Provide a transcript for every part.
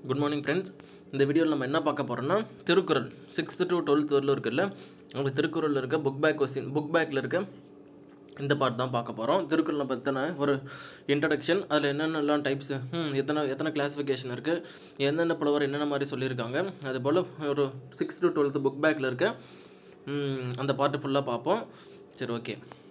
Good morning friends இந்த வீடியோவில் நம்ம என்ன பார்க்க போகிறோம்னா திருக்குறள் சிக்ஸ்த்து டு டுவெல்த் வரலும் இருக்குல்ல உங்களுக்கு திருக்குறளில் இருக்க புக் பேக் கொஸ்டின் புக் பேக்கில் இருக்க இந்த பார்ட் தான் பார்க்க போகிறோம் திருக்குறளை பற்றின ஒரு இன்ட்ரடக்ஷன் அதில் என்னென்னலாம் டைப்ஸ் எத்தனை எத்தனை கிளாஸிஃபிகேஷன் இருக்குது எந்தெந்த புலவர் என்னென்ன மாதிரி சொல்லியிருக்காங்க அதுபோல் ஒரு சிக்ஸ்த் டு டுவெல்த் புக் பேக்கில் இருக்க ம், அந்த பார்ட்டு ஃபுல்லாக பார்ப்போம் சரி ஓகே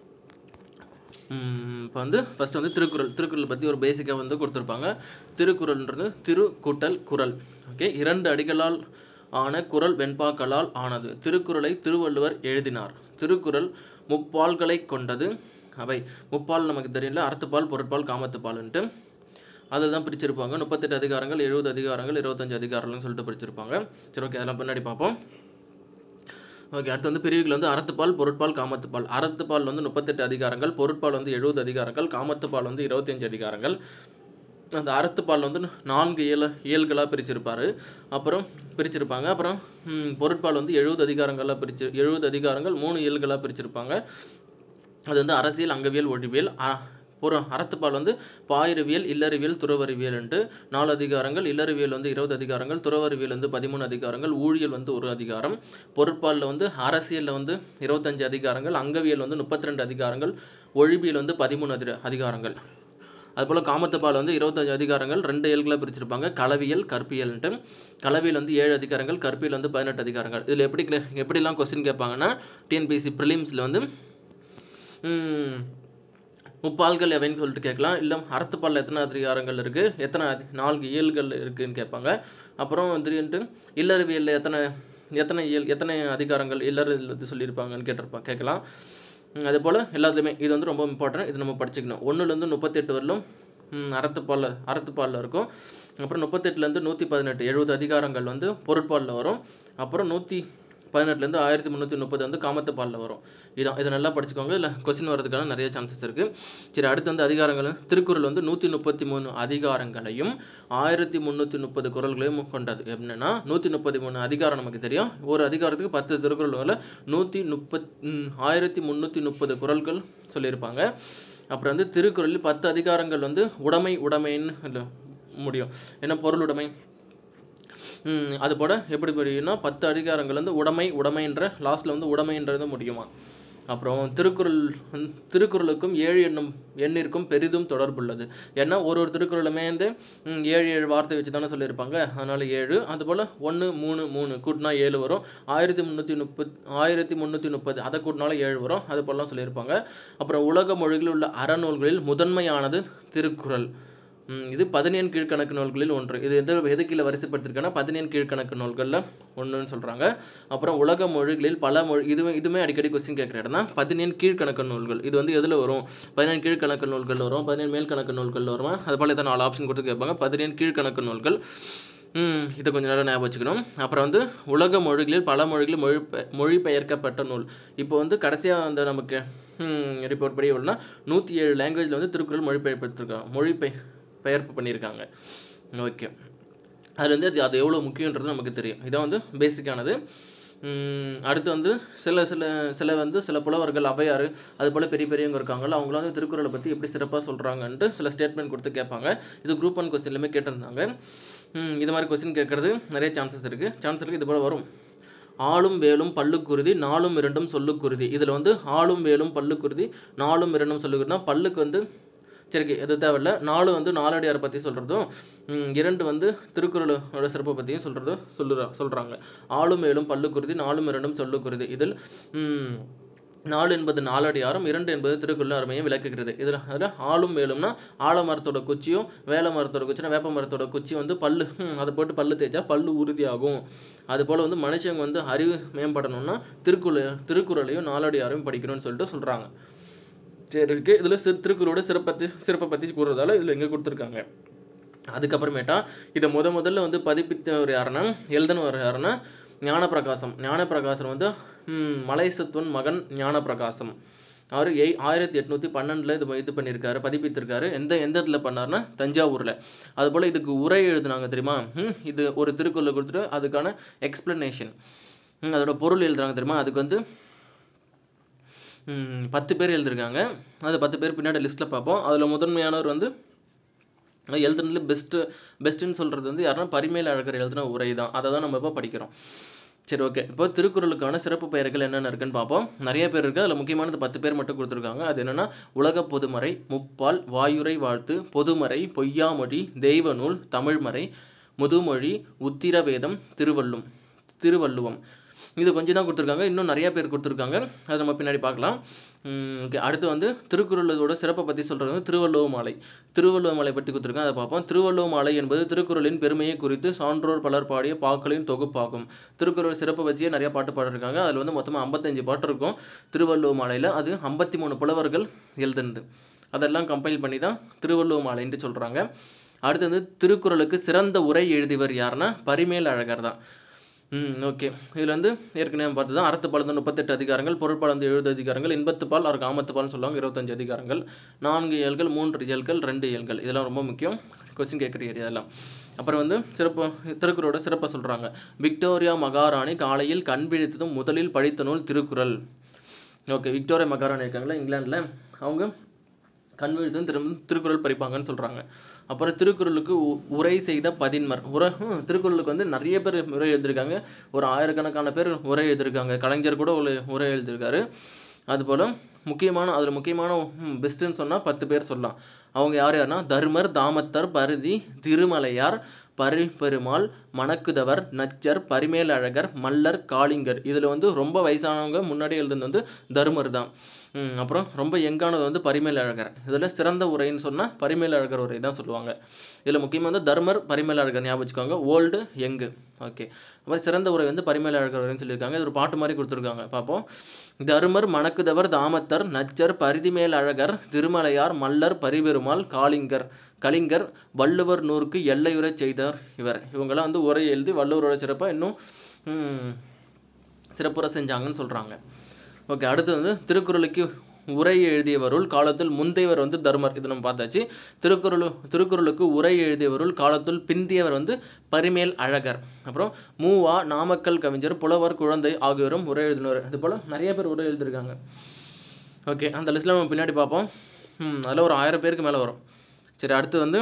இப்போ வந்து ஃபஸ்ட்டு வந்து திருக்குறள் திருக்குறள் பற்றி ஒரு பேசிக்காக வந்து கொடுத்துருப்பாங்க திருக்குறள்ன்றது திரு கூட்டல் குறள் ஓகே இரண்டு அடிகளால் ஆன குறள் வெண்பாக்களால் ஆனது திருக்குறளை திருவள்ளுவர் எழுதினார் திருக்குறள் முப்பால்களை கொண்டது அவை முப்பால் நமக்கு தெரியல அறத்துப்பால் பொருட்பால் காமத்துப்பால்ன்ட்டு அதை தான் பிரிச்சிருப்பாங்க முப்பத்தெட்டு அதிகாரங்கள் எழுபது அதிகாரங்கள் இருபத்தஞ்சு அதிகாரங்கள்னு சொல்லிட்டு பிரிச்சிருப்பாங்க சரி ஓகே அதெல்லாம் பின்னாடி பார்ப்போம் ஓகே அடுத்து வந்து பிரிவுகள் வந்து அறத்துப்பால் பொருட்பால் காமத்துப்பால் அறத்துப்பால் வந்து முப்பத்தெட்டு அதிகாரங்கள் பொருட்பால் வந்து எழுபது அதிகாரங்கள் காமத்துப்பால் வந்து இருபத்தஞ்சு அதிகாரங்கள் அந்த அறத்துப்பால் வந்து நான்கு இயல இயல்களாக பிரிச்சிருப்பாரு அப்புறம் பிரிச்சிருப்பாங்க அப்புறம் ம், பொருட்பால் வந்து எழுபது அதிகாரங்களாக பிரிச்சு எழுபது அதிகாரங்கள் மூணு இயல்களாக பிரிச்சிருப்பாங்க அது வந்து அரசியல் அங்கவியல் ஒழிவியல் அ- ஒரு அறத்துப்பால் வந்து பாயிரவியல் இல்லறிவியல் துறவறிவியல்ன்ட்டு நாலு அதிகாரங்கள் இல்லறிவியல் வந்து இருபது அதிகாரங்கள் துறவறிவியல் வந்து பதிமூணு அதிகாரங்கள் ஊழியல் வந்து ஒரு அதிகாரம் பொருட்பாலில் வந்து அரசியலில் வந்து இருபத்தஞ்சு அதிகாரங்கள் அங்கவியல் வந்து முப்பத்தி ரெண்டு அதிகாரங்கள் ஒழிவியல் வந்து பதிமூணு அதி அதிகாரங்கள் அதுபோல் காமத்துப்பால் வந்து இருபத்தஞ்சு அதிகாரங்கள் ரெண்டு இயல்களை பிரிச்சிருப்பாங்க களவியல் கற்பியல்ன்ட்டு களவியல் வந்து ஏழு அதிகாரங்கள் கற்பியல் வந்து பதினெட்டு அதிகாரங்கள் இதில் எப்படி cla- எப்படிலாம் கொஸ்டின் கேட்பாங்கன்னா டிஎன்பிசி ப்ரிலிம்ஸில் வந்து ம், முப்பால்கள் எவைன்னு சொல்லிட்டு கேட்கலாம் இல்லை அறத்துப்பாலில் எத்தனை அதிகாரங்கள் இருக்குது எத்தனை அதி- நான்கு இயல்கள் இருக்குன்னு கேட்பாங்க அப்புறம் வந்துட்டு இல்லறிவியலில் எத்தனை எத்தனை இயல் எத்தனை அதிகாரங்கள் இல்லறில் வந்து சொல்லியிருப்பாங்கன்னு கேட்டிருப்பா கேட்கலாம் ம், அதே போல் எல்லாத்துலேயுமே இது வந்து ரொம்ப இம்பார்ட்டன்ட் இது நம்ம படிச்சுக்கணும் ஒன்றுலேருந்து முப்பத்தெட்டு வரலும் ம், அறத்துப்பாலில் அறத்துப்பாலில் இருக்கும் அப்புறம் முப்பத்தெட்டுலேருந்து நூற்றி பதினெட்டு எழுபது அதிகாரங்கள் வந்து பொருட்பாலில் வரும் அப்புறம் நூற்றி பதினெட்டுலேருந்து ஆயிரத்தி முந்நூற்றி முப்பது வந்து காமத்துப்பாலில் வரும் இதான் இதை நல்லா படிச்சுக்கோங்க இல்லை கொஸ்டின் வரதுக்கான நிறைய சான்சஸ் இருக்குது சரி அடுத்து வந்து அதிகாரங்கள் திருக்குறள் வந்து நூற்றி முப்பத்தி மூணு அதிகாரங்களையும் ஆயிரத்தி முந்நூற்றி முப்பது குறள்களையும் கொண்டது என்னன்னா நூற்றி முப்பத்தி மூணு அதிகாரம் நமக்கு தெரியும் ஒரு அதிகாரத்துக்கு பத்து திருக்குறள் நூற்றி முப்பத் ஆயிரத்தி முந்நூற்றி முப்பது குறள்கள் சொல்லியிருப்பாங்க அப்புறம் வந்து திருக்குறளில் பத்து அதிகாரங்கள் வந்து உடைமை உடைமைன்னு இல்லை முடியும் என்ன பொருளுடைமை ம், அது போல எப்படி முடியும்னா பத்து அதிகாரங்கள் வந்து உடைமை உடைமைன்ற லாஸ்ட்டில் வந்து உடைமைன்றது முடியுமா அப்புறம் திருக்குறள் வந்து- திருக்குறளுக்கும் ஏழு எண்ணும் எண்ணிற்கும் பெரிதும் தொடர்புள்ளது ஏன்னா ஒரு ஒரு திருக்குறளுமே வந்து ம், ஏழு ஏழு வார்த்தை வச்சு தானே சொல்லியிருப்பாங்க அதனால் ஏழு அதுபோல் ஒன்று மூணு மூணு கூட்டினா ஏழு வரும் ஆயிரத்தி முந்நூற்றி முப்பத் ஆயிரத்தி முந்நூற்றி முப்பது அதை கூட்டினாலும் ஏழு வரும் அது போலலாம் சொல்லியிருப்பாங்க அப்புறம் உலக மொழிகளில் உள்ள அறநூல்களில் முதன்மையானது திருக்குறள் ம், இது பதினேழு கீழ்க்கணக்கு நூல்களில் ஒன்று இது எந்த எது கீழே வரிசைப்படுத்திருக்கேன்னா பதினேழு கீழ்க்கணக்கு நூல்களில் ஒன்றுன்னு சொல்கிறாங்க அப்புறம் உலக மொழிகளில் பல மொழி இதுவே இதுவுமே அடிக்கடி கொஸ்டின் கேட்குற இடம் தான் பதினேழு கீழ்க்கணக்கு நூல்கள் இது வந்து எதில் வரும் பதினேழு கீழ்க்கணக்கு நூல்கள் வரும் பதினேழு மேல் கணக்கு நூல்கள் வரும் அது போல் இதை நாலு ஆப்ஷன் கொடுத்து கேட்பாங்க பதினேழு கீழ்க்கணக்கு நூல்கள் ம், இதை கொஞ்சம் நேரம் ஞாபகம் வச்சுக்கணும் அப்புறம் வந்து உலக மொழிகளில் பல மொழிகளில் மொழி மொழிபெயர்க்கப்பட்ட நூல் இப்போ வந்து கடைசியாக அந்த நமக்கு ரிப்போர்ட் படி எவ்வளோனா நூற்றி ஏழு லாங்குவேஜில் வந்து திருக்குறள் மொழிபெயர்ப்பிருக்காங்க மொழிபெய் பெயர்ப்பு பண்ணியிருக்காங்க ஓகே அது வந்து அது அது எவ்வளோ முக்கியன்றது நமக்கு தெரியும் இதான் வந்து பேசிக்கானது உம், அடுத்து வந்து சில சில சில வந்து சில புலவர்கள் அவையார் அது போல் பெரிய பெரியவங்க இருக்காங்கல்ல அவங்களாம் வந்து திருக்குறளை பற்றி எப்படி சிறப்பாக சொல்கிறாங்கன்ட்டு சில ஸ்டேட்மெண்ட் கொடுத்து கேட்பாங்க இது குரூப் ஒன் கொஸ்டின்லையுமே கேட்டிருந்தாங்க உம், இது மாதிரி கொஸ்டின் கேட்கறது நிறைய சான்சஸ் இருக்குது சான்ஸ் இருக்குது இது போல் வரும் ஆளும் வேலும் பல்லுக்குருதி நாலும் இரண்டும் சொல்லுக்குருதி இதில் வந்து ஆளும் வேலும் பல்லுக்குருதி நாலும் இரண்டும் சொல்லுக்குருதினா பல்லுக்கு வந்து சரி எது தேவையில்ல நாலு வந்து நாலடியார் பற்றி சொல்கிறதும் இரண்டு வந்து திருக்குறளோட சிறப்பை பற்றியும் சொல்கிறதும் சொல்லுறா சொல்கிறாங்க ஆளும் ஏழும் பல்லுக்குருதி நாலும் இரண்டும் சொல்லுக்குருதி இதில் ம், நாலு என்பது நாலடியாரும் இரண்டு என்பது திருக்குறள் அருமையும் விளக்குகிறது இதில் அதில் ஆளும் மேலும்னா ஆலமரத்தோட குச்சியும் வேல மரத்தோட குச்சினா வேப்ப மரத்தோட குச்சி வந்து பல்லு ஹம், அதை போட்டு பல்லு தேய்ச்சா பல்லு உறுதியாகும் அதுபோல் வந்து மனுஷங்க வந்து அறிவு மேம்படணும்னா திருக்குறள் திருக்குறளையும் நாலடியாரையும் படிக்கணும்னு சொல்லிட்டு சொல்கிறாங்க சரி இருக்கு இதில் சிறு திருக்குறளோட சிறப்பத்தி சிறப்பை பற்றி கூறுறதால இதில் எங்கே கொடுத்துருக்காங்க அதுக்கப்புறமேட்டா இதை முத முதல்ல வந்து பதிப்பித்தவர் யாருன்னா எழுதினவர் யாருன்னா ஞானப்பிரகாசம் ஞானப்பிரகாசம் வந்து ம், மலைசத்துவன் மகன் ஞானப்பிரகாசம் அவர் எய் ஆயிரத்தி எட்நூற்றி பன்னெண்டில் இது இது பண்ணியிருக்காரு பதிப்பித்திருக்காரு எந்த எந்த இடத்துல பண்ணார்னா தஞ்சாவூரில் அதுபோல் இதுக்கு உரை எழுதுனாங்க தெரியுமா ம், இது ஒரு திருக்குறளை கொடுத்துட்டு அதுக்கான எக்ஸ்ப்ளனேஷன் அதோட பொருள் எழுதுறாங்க தெரியுமா அதுக்கு வந்து ம், பத்து பேர் எழுதியிருக்காங்க அது பத்து பேர் பின்னாடி லிஸ்ட்டில் பார்ப்போம் அதில் முதன்மையானவர் வந்து எழுதுனதுல பெஸ்ட்டு பெஸ்ட்டுன்னு சொல்கிறது வந்து யாருன்னா பரிமேல் அழகர் எழுதின உரை தான் அதை தான் நம்ம இப்போ படிக்கிறோம் சரி ஓகே இப்போ திருக்குறளுக்கான சிறப்பு பெயர்கள் என்னென்ன இருக்குன்னு பார்ப்போம் நிறைய பேர் இருக்குது அதில் முக்கியமானது பத்து பேர் மட்டும் கொடுத்துருக்காங்க அது என்னென்னா உலக பொதுமறை முப்பால் வாயுரை வாழ்த்து பொதுமறை பொய்யாமொழி தெய்வநூல் தமிழ்மறை முதுமொழி உத்திரவேதம் திருவள்ளும் திருவள்ளுவம் இது கொஞ்சம் தான் கொடுத்துருக்காங்க இன்னும் நிறைய பேர் கொடுத்துருக்காங்க அதை நம்ம பின்னாடி பார்க்கலாம் ஓகே அடுத்து வந்து திருக்குறளோட சிறப்பை பற்றி சொல்கிறது வந்து திருவள்ளுவ மாலை திருவள்ளுவ மாலை பற்றி கொடுத்துருக்காங்க அதை பார்ப்போம் திருவள்ளுவ மாலை என்பது திருக்குறளின் பெருமையை குறித்து சான்றோர் பலர் பாடிய பாக்களின் தொகுப்பாகும் திருக்குறள் சிறப்பை வச்சே நிறைய பாட்டு பாடிருக்காங்க அதில் வந்து மொத்தமாக ஐம்பத்தஞ்சு பாட்டு இருக்கும் திருவள்ளுவ மாலையில் அது ஐம்பத்தி மூணு புலவர்கள் எழுதுனது அதெல்லாம் கம்பைல் பண்ணி தான் திருவள்ளுவ மாலைன்ட்டு சொல்கிறாங்க அடுத்து வந்து திருக்குறளுக்கு சிறந்த உரை எழுதியவர் யாருன்னா பரிமேல் அழகர் தான் ம் ஓகே இதில் வந்து ஏற்கனவே பார்த்து தான் அறத்து பலந்து முப்பத்தெட்டு அதிகாரங்கள் பொருட்பால் எழுபது அதிகாரங்கள் இன்பத்துப்பால் அவர் காமத்துப்பால்னு சொல்லுவாங்க இருபத்தஞ்சு அதிகாரங்கள் நான்கு இயல்கள் மூன்று இயல்கள் ரெண்டு இயல்கள் இதெல்லாம் ரொம்ப முக்கியம் கொஸ்டின் கேட்குற ஏரியா எல்லாம் அப்புறம் வந்து சிறப்பு திருக்குறளோட சிறப்பை சொல்கிறாங்க விக்டோரியா மகாராணி காலையில் கண் விழித்ததும் முதலில் படித்த நூல் திருக்குறள் ஓகே விக்டோரியா மகாராணி இருக்காங்களா இங்கிலாந்தில் அவங்க கண் விழித்தும் திரும்ப திருக்குறள் படிப்பாங்கன்னு சொல்கிறாங்க அப்புறம் திருக்குறளுக்கு உ- உரை செய்த பதின்மர் உரை ஹம், திருக்குறளுக்கு வந்து நிறைய பேர் உரை எழுதியிருக்காங்க ஒரு ஆயிரக்கணக்கான பேர் உரை எழுதியிருக்காங்க கலைஞர் கூட ஒரு உரை எழுதியிருக்காரு அதுபோல் முக்கியமான அதில் முக்கியமான பெஸ்ட்டுன்னு சொன்னால் பத்து பேர் சொல்லலாம் அவங்க யார் யாருன்னா தர்மர் தாமத்தர் பருதி திருமலையார் பரிபெருமாள் மணக்குதவர் நச்சர் பரிமேலழகர் மல்லர் காளிங்கர் இதில் வந்து ரொம்ப வயசானவங்க முன்னாடி எழுதுனது வந்து தர்மர் தான் ம், அப்புறம் ரொம்ப யங்கானது வந்து பரிமேலழகர் இதில் சிறந்த உரைன்னு சொன்னால் பரிமேலழகர் உரை தான் சொல்லுவாங்க இதில் முக்கியமாக வந்து தர்மர் பரிமேலழகர் ஞாபகம் வச்சுக்கோங்க ஓல்டு யங்கு ஓகே அப்புறம் சிறந்த உரை வந்து பரிமேலழகர் உரைன்னு சொல்லியிருக்காங்க இது ஒரு பாட்டு மாதிரி கொடுத்துருக்காங்க பார்ப்போம் தருமர் மணக்குதவர் தாமத்தர் நச்சர் பரிதிமேல் அழகர் திருமலையார் மல்லர் பரிபெருமாள் காளிங்கர் கலிங்கர் வள்ளுவர் நூறுக்கு எல்லையுறச் செய்தார் இவர் இவங்கெல்லாம் வந்து உரை எழுதி வள்ளுவரோட சிறப்பாக இன்னும் ம், சிறப்புற செஞ்சாங்கன்னு சொல்கிறாங்க ஓகே அடுத்து வந்து திருக்குறளுக்கு உரை எழுதியவருள் காலத்தில் முந்தையவர் வந்து தர்மர் இது நம்ம பார்த்தாச்சு திருக்குறள் திருக்குறளுக்கு உரை எழுதியவருள் காலத்தில் பிந்தியவர் வந்து பரிமேல் அழகர் அப்புறம் மூவா நாமக்கல் கவிஞர் புலவர் குழந்தை ஆகியோரும் உரை எழுதினவர் இது போல் நிறைய பேர் உரை எழுதியிருக்காங்க ஓகே அந்த லிஸ்ட்டில் நம்ம பின்னாடி பார்ப்போம் ம் அதில் ஒரு ஆயிரம் பேருக்கு மேலே வரும் சரி அடுத்து வந்து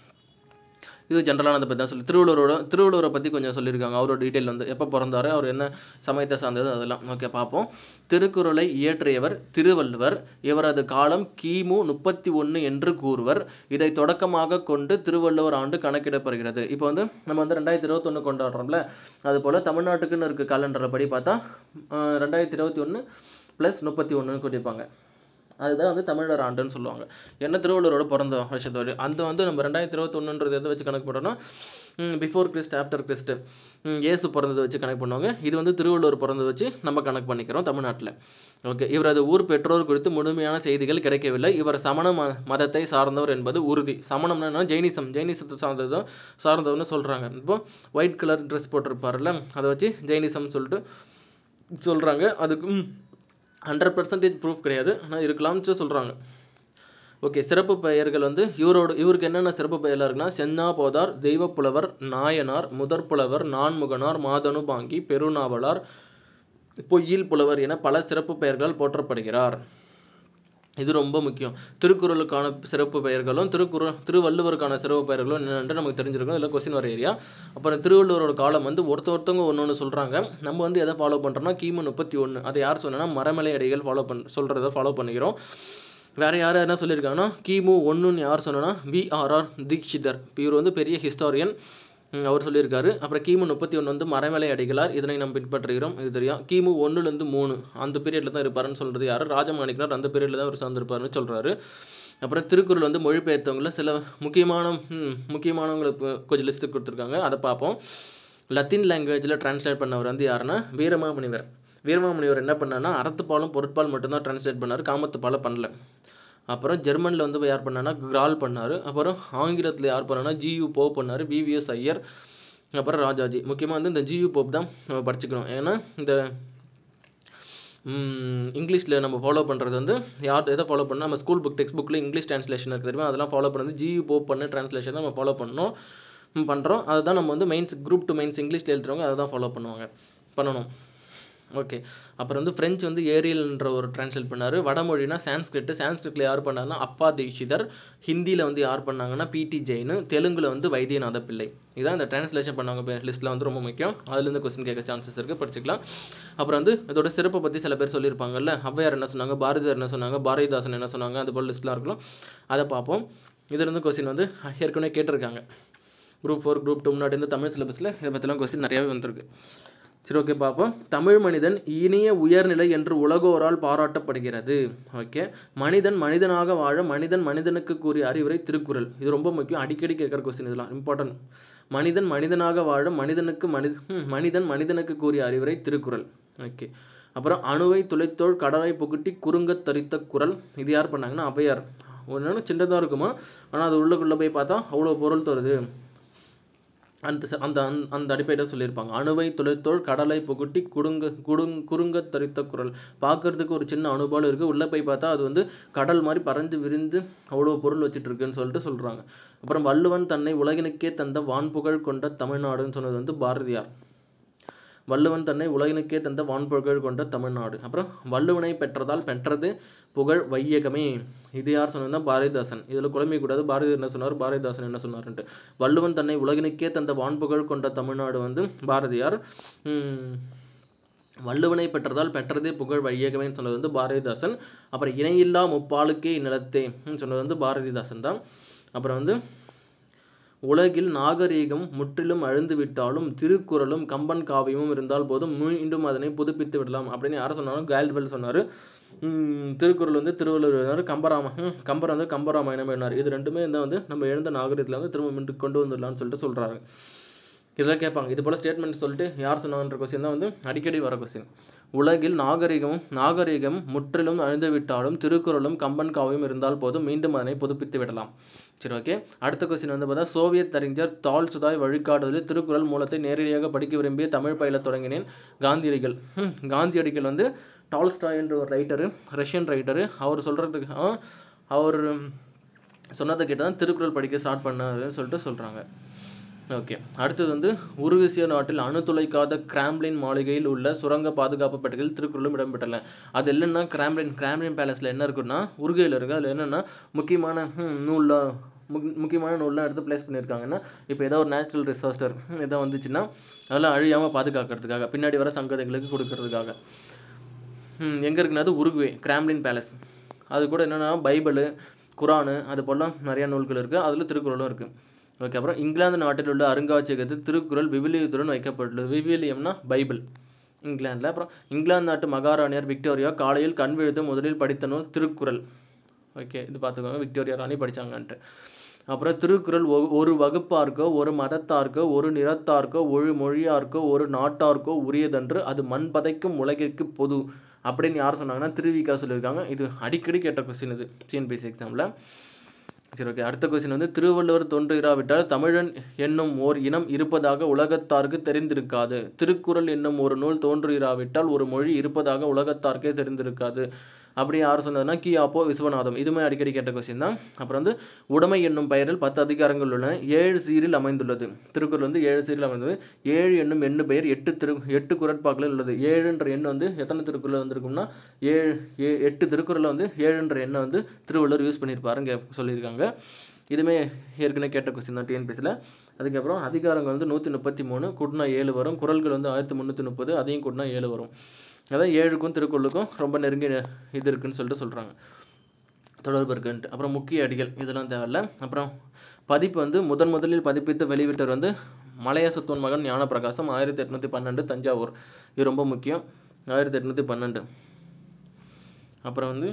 இது ஜென்ரலானதை பற்றி தான் சொல்லி திருவள்ளுவரோட திருவள்ளுவரை பற்றி கொஞ்சம் சொல்லியிருக்காங்க அவரோட டீட்டெயில் வந்து எப்போ பிறந்தாரு அவர் என்ன சமயத்தை சார்ந்தது அதெல்லாம் ஓகே பார்ப்போம் திருக்குறளை இயற்றியவர் திருவள்ளுவர் இவரது காலம் கிமு முப்பத்தி ஒன்று என்று கூறுவர் இதை தொடக்கமாக கொண்டு திருவள்ளுவர் ஆண்டு கணக்கிடப்படுகிறது இப்போ வந்து நம்ம வந்து ரெண்டாயிரத்தி இருபத்தொன்று கொண்டாடுறோம்ல அதுபோல் தமிழ்நாட்டுக்குன்னு இருக்க காலண்டரை படி பார்த்தா ஆஹ், ரெண்டாயிரத்தி இருபத்தி ஒன்று ப்ளஸ் முப்பத்தி ஒன்றுன்னு கூட்டியிருப்பாங்க அதுதான் வந்து தமிழர் ஆண்டுன்னு சொல்லுவாங்க என்ன திருவள்ளுவரோட பிறந்த வருஷத்தோடு அந்த வந்து நம்ம ரெண்டாயிரத்தி இருபத்தொன்னுன்றது எதை வச்சு கணக்கு பண்ணுறோம்னா பிஃபோர் கிறிஸ்ட் ஆஃப்டர் கிறிஸ்ட் இயேசு பிறந்ததை வச்சு கணக்கு பண்ணுவாங்க இது வந்து திருவள்ளுவர் பிறந்ததை வச்சு நம்ம கணக்கு பண்ணிக்கிறோம் தமிழ்நாட்டில் ஓகே இவரது ஊர் பெற்றோர் குறித்து முழுமையான செய்திகள் கிடைக்கவில்லை இவர் சமண ம மதத்தை சார்ந்தவர் என்பது உறுதி சமணம்னா என்ன? ஜெயினிசம் ஜெயினிசத்தை சார்ந்ததும் சார்ந்தவர்னு சொல்கிறாங்க இப்போ ஒயிட் கலர் ட்ரெஸ் போட்டிருப்பார்ல அதை வச்சு ஜெயினிசம் சொல்லிட்டு சொல்கிறாங்க அதுக்கு ஹண்ட்ரட் பர்சன்டேஜ் ப்ரூஃப் கிடையாது ஆனால் இருக்கலாம்னு சொல்கிறாங்க ஓகே சிறப்பு பெயர்கள் வந்து இவரோட இவருக்கு என்னென்ன சிறப்பு பெயர்லாம் இருக்குன்னா சென்னா போதார் தெய்வப்புலவர் நாயனார் முதற்புலவர் நான்முகனார் மாதனுபாங்கி பெருநாவலார் பொய்யில் புலவர் என பல சிறப்பு பெயர்களால் போற்றப்படுகிறார் இது ரொம்ப முக்கியம் திருக்குறளுக்கான சிறப்பு பெயர்களும் திருக்குறள் திருவள்ளுவருக்கான சிறப்பு பெயர்களும் என்னென்று நமக்கு தெரிஞ்சிருக்கும் இதில் கொஸ்டின் வர ஏரியா அப்புறம் திருவள்ளுவரோட காலம் வந்து ஒருத்த ஒருத்தவங்க ஒன்று ஒன்று சொல்கிறாங்க நம்ம வந்து எதை ஃபாலோ பண்ணுறோம்னா கிமு முப்பத்தி ஒன்று அதை யார் சொன்னா மரமலை அடிகள் ஃபாலோ பண் சொல்கிறத ஃபாலோ பண்ணிக்கிறோம் வேறு யார் என்ன சொல்லியிருக்காங்கன்னா கிமு ஒன்றுன்னு யார் சொன்னா விஆர்ஆர் தீக்ஷிதர் இவர் வந்து பெரிய ஹிஸ்டாரியன் ம், அவர் சொல்லியிருக்காரு அப்புறம் கிமு முப்பத்தி ஒன்று வந்து மறைமலை அடிகளார் இதனை நாம் பின்பற்றுகிறோம் இது தெரியும் கிமு ஒன்றுலேருந்து மூணு அந்த பீரியடில் தான் இருப்பாருன்னு சொல்கிறது யார் ராஜமாணிக்கனார் அந்த பீரியடில் தான் அவர் சார்ந்திருப்பாருன்னு சொல்கிறாரு அப்புறம் திருக்குறள் வந்து மொழிபெயர்த்தவங்கள சில முக்கியமான ம், முக்கியமானவங்களுக்கு கொஞ்சம் லிஸ்ட்டு கொடுத்துருக்காங்க அதை பார்ப்போம் லத்தீன் லாங்குவேஜில் டிரான்ஸ்லேட் பண்ணவர் வந்து யாருன்னா வீரமாமுனிவர் வீரமாமுனிவர் என்ன பண்ணார்னா அறத்துப்பாலும் பொருட்பால் மட்டும்தான் டிரான்ஸ்லேட் பண்ணார் காமத்துப்பாலை பண்ணல அப்புறம் ஜெர்மனில் வந்து யார் பண்ணான்னா கிரால் பண்ணார் அப்புறம் ஆங்கிலத்தில் யார் பண்ணான்னா ஜியு போ பண்ணார் விவிஎஸ் ஐயர் அப்புறம் ராஜாஜி முக்கியமாக வந்து இந்த ஜியு போப் தான் நம்ம படிச்சுக்கணும் ஏன்னா இந்த இங்கிலீஷில் நம்ம ஃபாலோ பண்ணுறது வந்து யார் எதை ஃபாலோ பண்ணால் நம்ம ஸ்கூல் புக் டெக்ஸ்ட் புக்கில் இங்கிலீஷ் ட்ரான்ஸ்லேஷன் இருக்குது தெரியுமா அதெல்லாம் ஃபாலோ பண்ணது ஜியு போப் பண்ண ட்ரான்ஸ்லேஷன் தான் நம்ம ஃபாலோ பண்ணணும் பண்ணுறோம் அதுதான் நம்ம வந்து மெயின்ஸ் குரூப் டு மெயின்ஸ் இங்கிலீஷில் எழுதுறவங்க அதை தான் ஃபாலோ பண்ணுவாங்க பண்ணணும் ஓகே அப்புறம் வந்து ஃப்ரெஞ்சு வந்து ஏரியல்ன்ற ஒரு டிரான்ஸ்லேட் பண்ணார் வடமொழினா சான்ஸ்கிரிட் சான்ஸ்கிரிட்டில் யார் பண்ணாருன்னா அப்பா தீட்சிதர் ஹிந்தியில் வந்து யார் பண்ணாங்கன்னா பிடி ஜெயின் தெலுங்குல வந்து வைத்தியநாத பிள்ளை இதான் இந்த டிரான்ஸ்லேஷன் பண்ணவங்க லிஸ்ட்டில் வந்து ரொம்ப முக்கியம் அதுலேருந்து கொஸ்டின் கேட்க சான்சஸ் இருக்குது படிச்சுக்கலாம் அப்புறம் வந்து இதோட சிறப்பை பற்றி சில பேர் சொல்லியிருப்பாங்கல்ல ஔவையார் என்ன சொன்னாங்க பாரதியார் என்ன சொன்னாங்க பாரதிதாசன் என்ன சொன்னாங்க அது போல் லிஸ்ட்லாம் இருக்கலாம் அதை பார்ப்போம் இதுலேருந்து கொஸ்டின் வந்து ஏற்கனவே கேட்டிருக்காங்க குரூப் ஃபோர் குரூப் டூ முன்னாடி இருந்து தமிழ் சிலபஸில் இதை பற்றிலாம் கொஸ்டின் நிறையாவே வந்திருக்கு சரி ஓகே பார்ப்போம் தமிழ் மனிதன் இனிய உயர்நிலை என்று உலகோரால் பாராட்டப்படுகிறது ஓகே மனிதன் மனிதனாக வாழ மனிதன் மனிதனுக்கு கூறிய அறிவுரை திருக்குறள் இது ரொம்ப முக்கியம் அடிக்கடி கேட்குற கொஸ்டின் இதெல்லாம் இம்பார்ட்டன்ட் மனிதன் மனிதனாக வாழ மனிதனுக்கு மனித ஹம், மனிதன் மனிதனுக்கு கூறிய அறிவுரை திருக்குறள் ஓகே அப்புறம் அணுவை துளைத்தோள் கடலை புகுட்டி குறுங்கத் தரித்த குறள் இது யார் பண்ணாங்கன்னா ஔவையார் ஒன்று சின்னதாக இருக்குமா ஆனால் அது உள்ளுக்குள்ளே போய் பார்த்தா அவ்வளோ பொருள் தருது அந்த ச- அந்த அந்த- அந்த அடிப்படையில் சொல்லியிருப்பாங்க அணுவை துளைத்தோள் கடலை புகுட்டி குடுங்க குடுங் குறுங்க தரித்த குரல் பார்க்கறதுக்கு ஒரு சின்ன அணுபால் இருக்குது உள்ளே போய் பார்த்தா அது வந்து கடல் மாதிரி பறந்து விரிந்து அவ்வளோ பொருள் வச்சுட்டு இருக்குன்னு சொல்லிட்டு சொல்கிறாங்க அப்புறம் வள்ளுவன் தன்னை உலகினுக்கே தந்த வான்புகழ் கொண்ட தமிழ்நாடுன்னு சொன்னது வந்து பாரதியார் வள்ளுவன் தன்னை உலகினுக்கே தந்த வான்புகழ் கொண்ட தமிழ்நாடு அப்புறம் வள்ளுவனை பெற்றதால் பெற்றது புகழ் வையகமே இது யார் சொன்னதுன்னா பாரதிதாசன் இதில் குழம்பி கூடாது பாரதி என்ன சொன்னார் பாரதிதாசன் என்ன சொன்னார்ன்ட்டு வள்ளுவன் தன்னை உலகினுக்கே தந்த வான்புகழ் கொண்ட தமிழ்நாடு வந்து பாரதியார் உம், வள்ளுவனை பெற்றதால் பெற்றதே புகழ் வையகமேன்னு சொன்னது வந்து பாரதிதாசன் அப்புறம் இணையில்லா முப்பாலுக்கே இந்நிலத்தே ம், சொன்னது வந்து பாரதிதாசன் தான் அப்புறம் வந்து உலகில் நாகரீகம் முற்றிலும் அழிந்து விட்டாலும் திருக்குறளும் கம்பன் காவியமும் இருந்தால் போதும் மீண்டும் அதனை புதுப்பித்து விடலாம் அப்படின்னு யாரை சொன்னாலும் கேல்வெல் சொன்னார் திருக்குறள் வந்து திருவள்ளுவர் எழுதினார் கம்பராம ம், கம்பர் வந்து கம்பராமாயணம் எழுதினார் இது ரெண்டுமே தான் வந்து நம்ம எழுந்த நாகரீகத்தில் வந்து திரும்ப மீண்டும் கொண்டு வந்துடலாம்னு சொல்லிட்டு சொல்கிறாரு இதெல்லாம் கேட்பாங்க இது போல் ஸ்டேட்மெண்ட் சொல்லிட்டு யார் சொன்னாங்கன்ற கொஸ்டின் தான் வந்து அடிக்கடி வர கொஸ்டின் உலகில் நாகரிகமும் நாகரிகம் முற்றிலும் அழிந்து விட்டாலும் திருக்குறளும் கம்பன் காவியம் இருந்தால் போதும் மீண்டும் அதனை புதுப்பித்து விடலாம் சரி ஓகே அடுத்த கொஸ்டின் வந்து பார்த்தா சோவியத் அறிஞர் தால் சுதாய் வழிகாட்டுதலில் திருக்குறள் மூலத்தை நேரடியாக படிக்க விரும்பிய தமிழ் பயிலத் தொடங்கினேன் காந்தியடிகள் ஹம், காந்தியடிகள் வந்து டால்ஸ்டாய் என்ற ஒரு ரைட்டரு ரஷ்யன் ரைட்டரு அவர் சொல்கிறதுக்கு அவர் சொன்னதை கேட்டு தான் திருக்குறள் படிக்க ஸ்டார்ட் பண்ணாருன்னு சொல்லிட்டு சொல்கிறாங்க ஓகே அடுத்தது வந்து உருவிசிய நாட்டில் அணு துளைக்காத கிராம்லின் மாளிகையில் உள்ள சுரங்க பாதுகாப்பு பட்டியலில் திருக்குறளும் இடம்பெற்றன அது இல்லைன்னா கிராம்லின் கிராம்லின் பேலஸில் என்ன இருக்குன்னா உருகையில் இருக்குது அதில் என்னென்னா முக்கியமான ஹம், நூல்லாம் முக் முக்கியமான நூல்லாம் எடுத்து ப்ளேஸ் பண்ணியிருக்காங்கன்னா இப்போ ஏதோ ஒரு நேச்சுரல் டிசாஸ்டர் ஏதோ வந்துச்சுன்னா அதெல்லாம் அழியாமல் பாதுகாக்கிறதுக்காக பின்னாடி வர சங்கதிகளுக்கு கொடுக்கறதுக்காக எங்கே இருக்குன்னா அது உருகுவே கிராம்லின் பேலஸ் அது கூட என்னென்னா பைபிளு குரானு அது போல நிறைய நூல்கள் இருக்குது அதில் திருக்குறளும் இருக்குது ஓகே அப்புறம் இங்கிலாந்து நாட்டில் உள்ள அருங்காட்சியகத்தில் திருக்குறள் விவிலியத்துடன் வைக்கப்பட்டுள்ளது விவிலியம்னா பைபிள் இங்கிலாந்தில் அப்புறம் இங்கிலாந்து நாட்டு மகாராணியார் விக்டோரியா காலையில் கண் விழுத்து முதலில் படித்த நூல் திருக்குறள் ஓகே இது பார்த்துக்கோங்க விக்டோரியா ராணி படித்தாங்கன்ட்டு அப்புறம் திருக்குறள் ஒ- ஒரு வகுப்பார்க்கோ ஒரு மதத்தார்க்கோ ஒரு நிறத்தார்க்கோ ஒரு மொழியார்க்கோ ஒரு நாட்டார்க்கோ உரியதன்று அது மண் பதைக்கும் உலகிற்கு பொது அப்படின்னு யார் சொன்னாங்கன்னா திருவிக்கா சொல்லியிருக்காங்க இது அடிக்கடி கேட்ட கொஸ்டின் இது டிஎன்பிஎஸ்சி எக்ஸாமில் சரி ஓகே அடுத்த கொஸ்டின் வந்து திருவள்ளுவர் தோன்றுகிறாவிட்டால் தமிழன் என்னும் ஓர் இனம் இருப்பதாக உலகத்தாருக்கு தெரிந்திருக்காது திருக்குறள் என்னும் ஒரு நூல் தோன்றுகிறாவிட்டால் ஒரு மொழி இருப்பதாக உலகத்தாருக்கே தெரிந்திருக்காது அப்படி யார் சொன்னதுன்னா கியாப்போ விஸ்வநாதம் இதுவுமே அடிக்கடி கேட்ட கொஸ்டின் தான் அப்புறம் வந்து உடைமை என்னும் பெயரில் பத்து அதிகாரங்கள் உள்ளன ஏழு சீரில் அமைந்துள்ளது திருக்குறள் வந்து ஏழு சீரில் அமைந்தது ஏழு என்னும் எண்ணு பெயர் எட்டு திரு எட்டு குரட்பாக்களில் உள்ளது ஏழுன்ற எண் வந்து எத்தனை திருக்குறள் வந்திருக்கும்னா ஏழு ஏ எட்டு திருக்குறளில் வந்து ஏழுன்ற எண்ணை வந்து திருவள்ளுவர் யூஸ் பண்ணியிருப்பாருங்க சொல்லியிருக்காங்க இதுவுமே ஏற்கனவே கேட்ட கொஸ்டின் தான் டிஎன்பிஎஸ்சியில் அதுக்கப்புறம் அதிகாரங்கள் வந்து நூற்றி முப்பத்தி மூணு கூட்டினா ஏழு வரும் குறள்கள் வந்து ஆயிரத்தி முந்நூற்றி முப்பது அதையும் கூட்டினா ஏழு வரும் அதான் ஏழுக்கும் திருக்குறளுக்கும் ரொம்ப நெருங்கிய இது இருக்குன்னு சொல்லிட்டு சொல்கிறாங்க தொடர்பு இருக்குன்ட்டு அப்புறம் முக்கிய அடிகள் இதெல்லாம் தேவையில்ல அப்புறம் பதிப்பு வந்து முதன் முதலில் பதிப்பித்து வெளிவிட்டவர் வந்து மலையசத்துவன் மகன் ஞானப்பிரகாசம் ஆயிரத்தி எட்நூற்றி பன்னெண்டு தஞ்சாவூர் இது ரொம்ப முக்கியம் ஆயிரத்தி எட்நூற்றி பன்னெண்டு அப்புறம் வந்து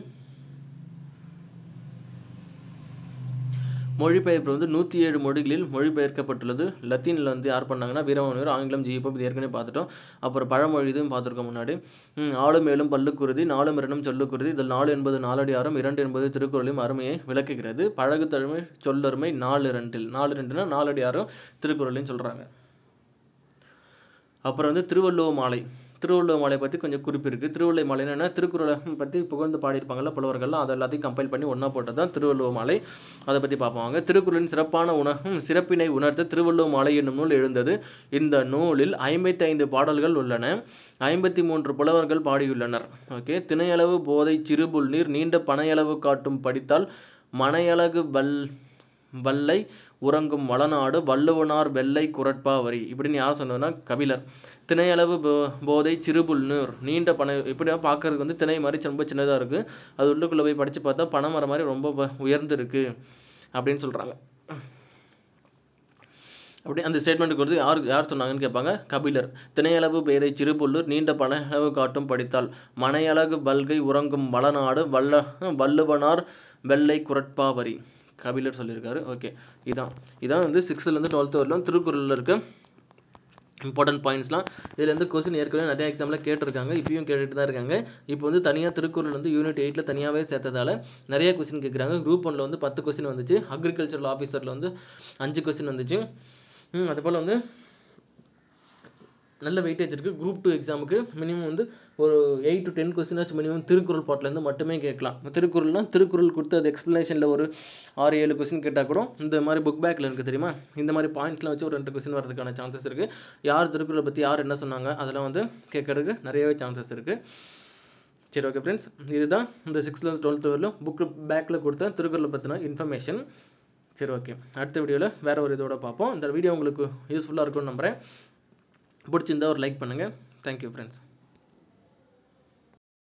மொழிபெயர்ப்பு வந்து நூற்றி ஏழு மொழிகளில் மொழிபெயர்க்கப்பட்டுள்ளது லத்தீனில் வந்து யார் பண்ணாங்கன்னா வீரமணியர் ஆங்கிலம் ஜிஇபம் இது ஏற்கனவே பார்த்துட்டோம் அப்புறம் பழமொழி இதுவும் பார்த்துருக்கோம் முன்னாடி ம், ஆளும் மேலும் பல்லுக்குருதி நாலும் இரண்டும் சொல்லுக்குருதி இதில் நாலு என்பது நாலடியாரம் இரண்டு என்பது திருக்குறளையும் அருமையை விளக்குகிறது பழகு தழுமை சொல்லருமை நாலு இரண்டில் நாலு ரெண்டுனா நாலடியாரம் திருக்குறளையும் சொல்கிறாங்க அப்புறம் வந்து திருவள்ளுவ மாலை திருவள்ளுவர் மாலை பற்றி கொஞ்சம் குறிப்பு இருக்குது திருவள்ளுவர் மாலை என்னன்னா திருக்குறளை பற்றி புகழ்ந்து பாடியிருப்பாங்கல்ல புலவர்கள்லாம் அதை எல்லாத்தையும் கம்பைல் பண்ணி ஒன்றா போட்டது தான் திருவள்ளுவர் மாலை அதை பற்றி பார்ப்பாங்க திருக்குறளின் சிறப்பான உணர்வும் சிறப்பினை உணர்த்த திருவள்ளுவர் மாலை என்னும் நூல் எழுந்தது இந்த நூலில் ஐம்பத்தி ஐந்து பாடல்கள் உள்ளன ஐம்பத்தி மூன்று புலவர்கள் பாடியுள்ளனர் ஓகே திணையளவு போதை சிறுபுல் நீர் நீண்ட பனையளவு காட்டும் படித்தால் மனையழகு வல் வல்லை உறங்கும் வளநாடு வள்ளுவனார் வெள்ளை குரட்பா வரி இப்படின்னு யார் சொன்னதுன்னா கபிலர் திணையளவு போ போதை சிறுபுல் நீர் நீண்ட பனை இப்படியா பார்க்கறதுக்கு வந்து திணை மாதிரி ரொம்ப சின்னதாக இருக்குது அது உள்ளுக்குள்ளே போய் படித்து பார்த்தா பனைமரம் மாதிரி ரொம்ப ப- உயர்ந்திருக்கு அப்படின்னு சொல்கிறாங்க அப்படி அந்த ஸ்டேட்மெண்ட் கொடுத்து யார் யார் சொன்னாங்கன்னு கேட்பாங்க கபிலர் திணையளவு பேரை சிறுபுல்லூர் நீண்ட பனையளவு காட்டும் படித்தால் மனையழகு வல்கை உறங்கும் வளநாடு வல்ல வள்ளுவனார் வெள்ளை குரட்பாவரி கபிலர் சொல்லியிருக்காரு ஓகே இதான் இதான் வந்து சிக்ஸ்த்துலேருந்து டுவெல்த்து வரலாம் திருக்குறளில் இருக்க இம்பார்ட்டன்ட் பாயிண்ட்ஸ்லாம் இதுலேருந்து கொஸ்டின் ஏற்கனவே நிறைய எக்ஸாமில் கேட்டிருக்காங்க இப்பயும் கேட்டுட்டு தான் இருக்காங்க இப்போ வந்து தனியாக திருக்குறள் வந்து யூனிட் எயிட்டில் தனியாகவே சேர்த்ததால நிறைய கொஸ்டின் கேட்குறாங்க குரூப் ஒன்ல வந்து பத்து கொஸ்டின் வந்துச்சு அக்ரிகல்ச்சரல் ஆஃபீஸரில் வந்து அஞ்சு கொஸ்டின் வந்துச்சு ம், அது போல் வந்து நல்ல வெயிட்டேஜ் இருக்குது குரூப் டூ எக்ஸாமுக்கு மினிமம் வந்து ஒரு எயிட் டு டென் கொஸ்டினாச்சும் மினிமம் திருக்குறள் பாட்டிலேருந்து மட்டுமே கேட்கலாம் திருக்குறள்னா திருக்குறள் கொடுத்து அது எக்ஸ்ப்ளனேஷனில் ஒரு ஆறு ஏழு கொஸ்டின் கேட்டால் கூட இந்த மாதிரி புக் பேக்கில் இருக்குது தெரியுமா இந்த மாதிரி பாயிண்ட்லாம் வச்சு ஒரு ரெண்டு கொஸ்டின் வரதுக்கான சான்சஸ் இருக்குது யார் திருக்குறளை பற்றி யார் என்ன சொன்னாங்க அதெல்லாம் வந்து கேட்கறதுக்கு நிறையவே சான்சஸ் இருக்குது சரி ஓகே ஃப்ரெண்ட்ஸ் இதுதான் இந்த சிக்ஸ்த்லேருந்து டுவெல்த்து வரலும் புக்கு பேக்கில் கொடுத்த திருக்குறளை பற்றின இன்ஃபர்மேஷன் சரி ஓகே அடுத்த வீடியோவில் வேறு ஒரு இதோட பார்ப்போம் இந்த வீடியோ உங்களுக்கு யூஸ்ஃபுல்லாக இருக்கும்னு நம்புகிறேன் பிடிச்சிருந்தா ஒரு லைக் பண்ணுங்கள் தேங்க்யூ ஃப்ரெண்ட்ஸ்